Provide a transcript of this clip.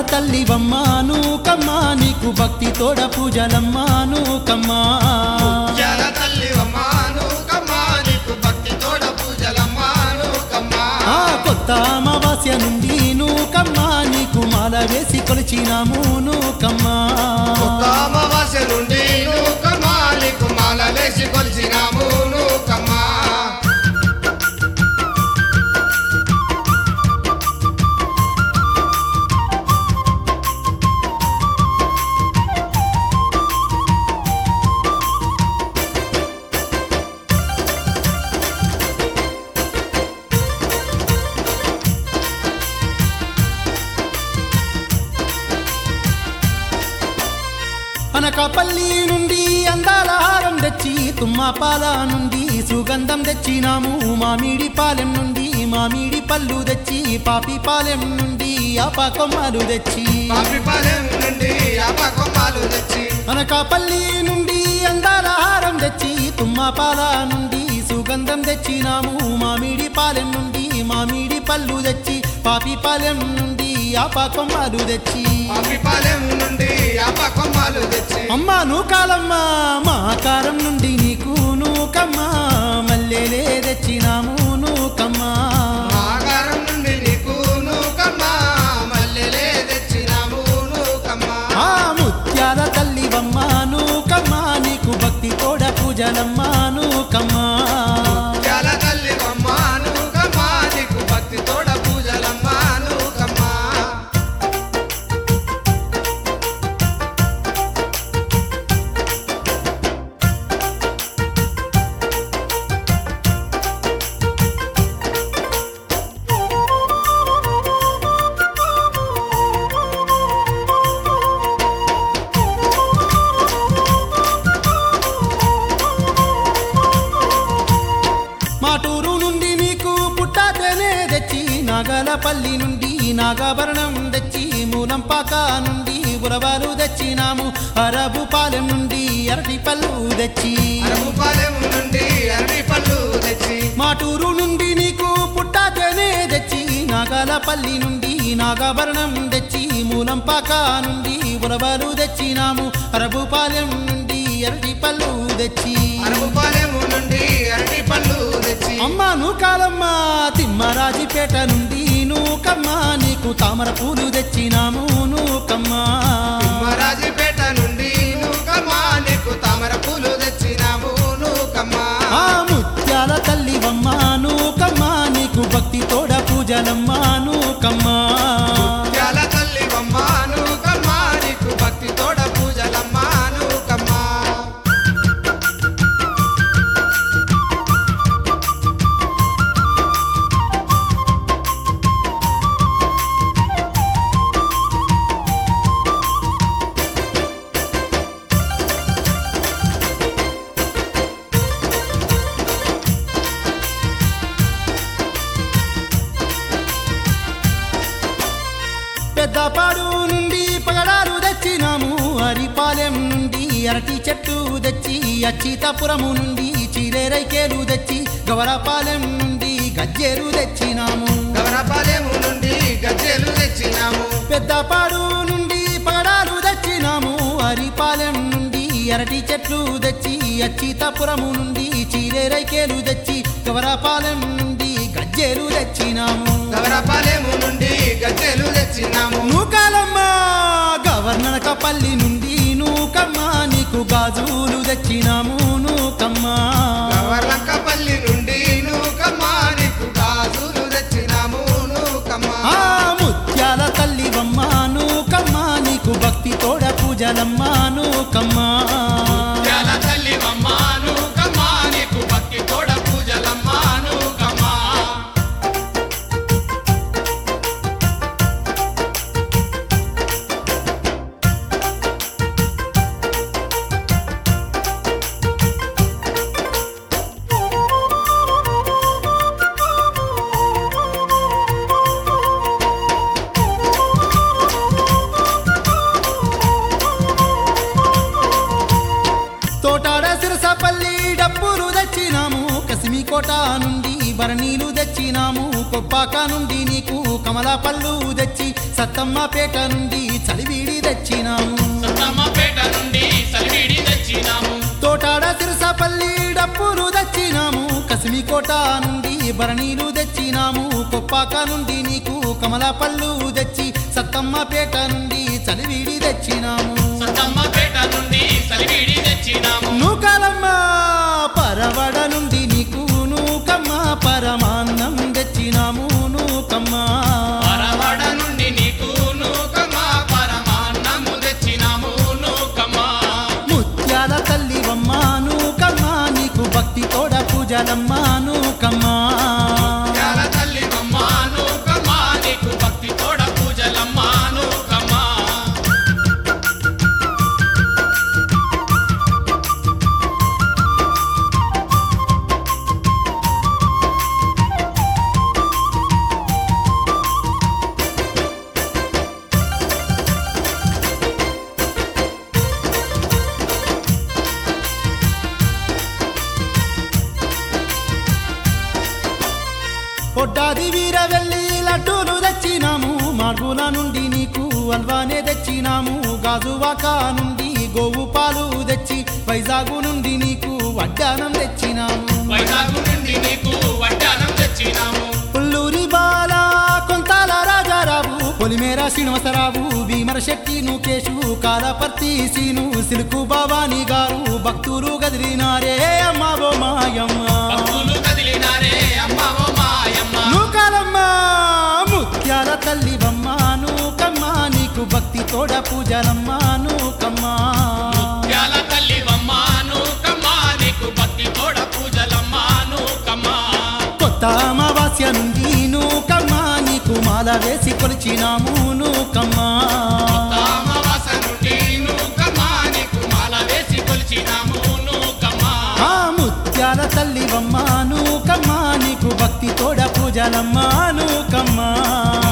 తల్లివమ్మా నూకమ్మా నీకు భక్తి తోడ పూజలమ్మా నూకమ్మా ముత్యాల తల్లివమ్మా నూకమ్మా నీకు భక్తి తోడ పూజలమ్మా నూకమ్మా ఆ కొత్త అమావాస్య నుండి నూకమ్మా నీకు మాల వేసి కొలిచినాము నూకమ్మా కొత్త అమావాస్య నుండి నూకమ్మా నీకు మాల వేసి కొలిచినాము నూకమ్మా అనకాపల్లి నుండి అందాల హారం తెచ్చి తుమ్మపాల నుండి సుగంధం తెచ్చినాము మామిడి పాలెం నుండి మామిడి పళ్ళు తెచ్చి పాపి పాలెం నుండి ఆప కొమ్మలు తెచ్చి పాపిపాలెం నుండి యాప కొమ్మాలు తెచ్చి అనకాపల్లి నుండి అందాల హారం తెచ్చి తుమ్మపాల నుండి సుగంధం తెచ్చినాము మామిడి పాలెం నుండి మామిడి పళ్ళు తెచ్చి పాపి పాలెం నుండి ఆప కొమ్మలు తెచ్చి పాపిపాలెం నుండి యాప కొమ్మాలు తెచ్చి అమ్మా నూకాలమ్మా మా కారం నుండి నీకు నూకమ్మా మల్లెలే తెచ్చినాము నూకమ్మా ఆకారం నుండి నీకు నూకమ్మా మల్లెలే తెచ్చినాము నూకమ్మా ఆ ముత్యాల తల్లివమ్మా నూకమ్మా నీకు భక్తి తోడ పూజలమ్మా నూకమ్మా ముత్యాల తల్లివమ్మా నూకమ్మా నీకు భక్తి తోడ పూజలమ్మా నూకమ్మా మాటూరు నుండి నీకు పుట్టాతేనే తెచ్చి నాగలపల్లి నుండి నాగాభరణం తెచ్చి మూలంపాక నుండి ఉరవాలు తెచ్చినాము అరబు పాలెం నుండి అరటి పళ్ళు తెచ్చి అరముపాలెం నుండి అరటి పళ్ళు తెచ్చి మాటూరు నుండి నీకు పుట్టాతేనే తెచ్చి నాగాలపల్లి నుండి నాగాభరణం తెచ్చి మూలంపాక నుండి ఉరవాలు తెచ్చినాము అరబు పాలెం నుండి అరటి పళ్ళు తెచ్చి అరముపాలెం నుండి అరటి పళ్ళు తెచ్చి అమ్మ నూకాలమ్మా తిమ్మరాజిపేట నుండి నూకమ్మా నీకు తామర పూలు తెచ్చినాము నూకమ్మా మహారాజుపేట నుండి నూకమ్మా నీకు తామర పూలు తెచ్చినాము నూకమ్మా ఆ ముత్యాల తల్లివమ్మా నూకమ్మా నీకు భక్తి తోడ పూజలమ్మా నూకమ్మా ముత్యాల తల్లివమ్మా నూకమ్మా నీకు భక్తి తోడ పూజలమ్మా నూకమ్మా పెద్దపాడు నుండి పగడాలు తెచ్చినాము అరిపాలెం నుండి అరటి చెట్టు తెచ్చి అచ్చితపురము నుండి చిరేరైకేలు తెచ్చి గవరపాలెం నుండి గజ్జేరు తెచ్చినాము గవరపాలెము నుండి గజ్జెలు తెచ్చినాము పెద్దపాడు నుండి పగడాలు తెచ్చినాము అరిపాలెం నుండి అరటి చెట్లు తెచ్చి అచ్చితపురము నుండి చీరేరైకేలు తెచ్చి గవరపాలెం నుండి గజ్జేరు తెచ్చినాము గవరపాలెము నుండి గజ్జెలు తెచ్చినాము నూకాలమ్మ గవర్నరకపల్లి నుండి నూకమ్మ నీకు గాజులు తెచ్చినాము నూకమ్మ గవర్లంకపల్లి నుండి నూకమ్మా నీకు గాజులు తెచ్చినాము నూకమ్మా ఆ ముత్యాల తల్లివమ్మ నూకమ్మ నీకు భక్తి తోడ పూజలమ్మ నూకమ్మ ముత్యాల తల్లివమ్మా నూకమ్మా నీకు భక్తి తోడ పూజలమ్మా నూకమ్మా తోటాడ సిరసపల్లి డబ్బులు తెచ్చినాము కసిమి కసిమికోట నుండి బరణీలు తెచ్చినాము కొప్పాక నుండి నీకు కమల పళ్ళు తెచ్చి సత్తమ్మపేట నుండి చలివీడి తెచ్చినాము సత్తమ్మపేట నుండి సలివిడి తెచ్చినాము తోటాడ సిరసపల్లి డప్పులు తెచ్చినాము కసిమికోట నుండి బరణీలు తెచ్చినాము కొప్పాక నుండి నీకు కమల పళ్ళు తెచ్చి సత్తమ్మపేట నుండి చలివీడి తెచ్చినాము సత్తమ్మపేట నుండి సలివిడి తెచ్చినాము నూకాలమ్మ పరవడ నుండి నీకు నూకమ్మ పరమాన్నం తెచ్చినాము నూకమ్మ పరవడ నుండి నీకు నూకమా పరమాన్నము తెచ్చినాము నూకమా ముత్యాల తల్లివమ్మ నూకమ్మ నీకు భక్తి తోడ పూజలమ్మ నూకమ్మ యాల తల్లి బొమ్మ నూకమా నీకు భక్తి తోడ పూజలమ్మ నూకమా పొడ్డాది వీర వెళ్ళి లడ్డూలు తెచ్చినాము మార్గుల నుండి నీకు అల్వానే తెచ్చినాము గాజువాక నుండి గోవు పాలు తెచ్చి వైజాగు నుండి నీకు వడ్డానం తెచ్చినాము వైజాగ్ నుండి నీకు వడ్డానం తెచ్చినాము పుల్లూరి బాల కొంతాల రాజారావు పొలిమేర శ్రీనివాసరావు భీమర శెట్టి నుకేషు కాలపర్తి సీను సిలుకు భవాని గారు భక్తులు గదిలినారే అమ్మవో మాయమ్మ భక్తులు కదిలినారే అమ్మ ఓ మాయమ్మ నూకాలమ్మ ముత్యాల తల్లివమ్మ నూకమ్మ నీకు భక్తి తోడ పూజలమ్మ నూకమ్మ యాల తల్లి బొమ్మ నూకమా నీకు భక్తి తోడ పూజలమ్మ నూకమా కొత్త అమావాస్య నుండి నూకమ్మ నీకు మాల వేసి కొలిచినాము నూకమ్మ అమావాస నుండి నూకమా నీకు మాల వేసి కొలిచినాము నూకమా ఆ ముత్యాల తల్లివమ్మ నూకమ్మ నీకు భక్తి తోడ పూజలమ్మ నూకమ్మ